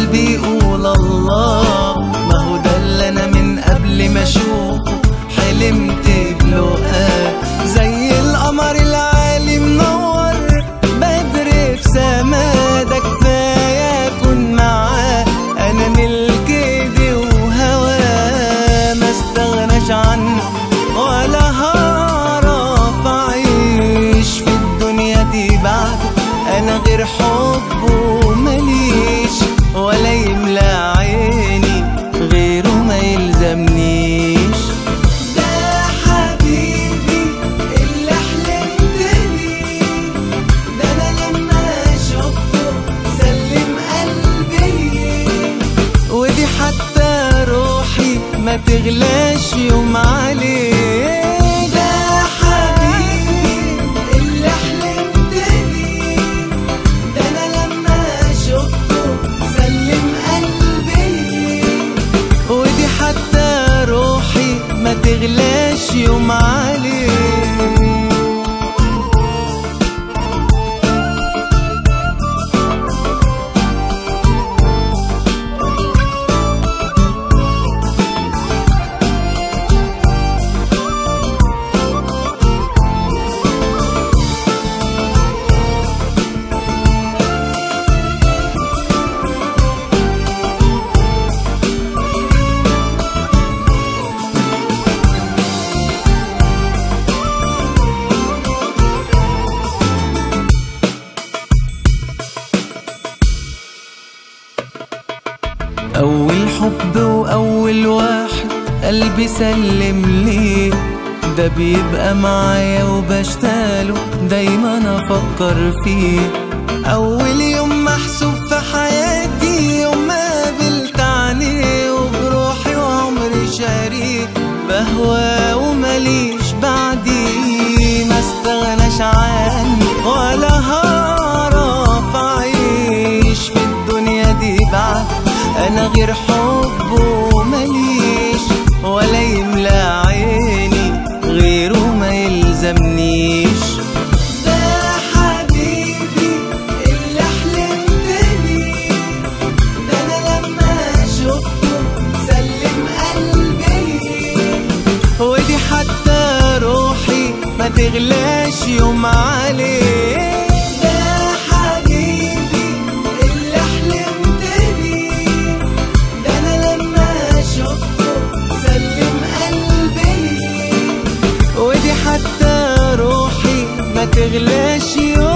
قلبي يقول الله ما هو ده اللي انا من قبل ما اشوفه حلمت بلقاه زي القمر العالي منور بدر في سما ده كفايه اكون معاه انا ملك ايدي وهواه ما استغناش عنه ولا هعرف اعيش في الدنيا دي بعده انا غير حبه ماليش ولا يملى عيني غيره ما يلزمنيش ده حبيبي اللي حلمت بيه ده انا لما شفته سلم قلبي ودي حتى روحي ما تغلاش يوم عليه ده حبيبي اللي حلمت بيه ده انا لما شفته سلم قلبي ودي حتى روحي ما تغلاش يوم عليه أول حب وأول واحد قلبي سلم ليه ده بيبقى معايا وبشتاله دايما أفكر فيه أول يوم محسوب في حياتي يوم ما قابلت عينيه وبروحي وعمري شريك بهوى ومليش بعديه ما استغناش عني ولا هعرف أعيش في الدنيا دي بعد انا غير حبه ماليش ولا يملى عيني غيره ما يلزمنيش ده حبيبي اللي حلمت بيه ده انا لما شفته سلم قلبي ودي حتى روحي ما تغلاش يوم عليه ده حبيبي اللي حلمت بيه ده انا لما شفته سلم قلبي ودي حتى روحي ما تغلاش يوم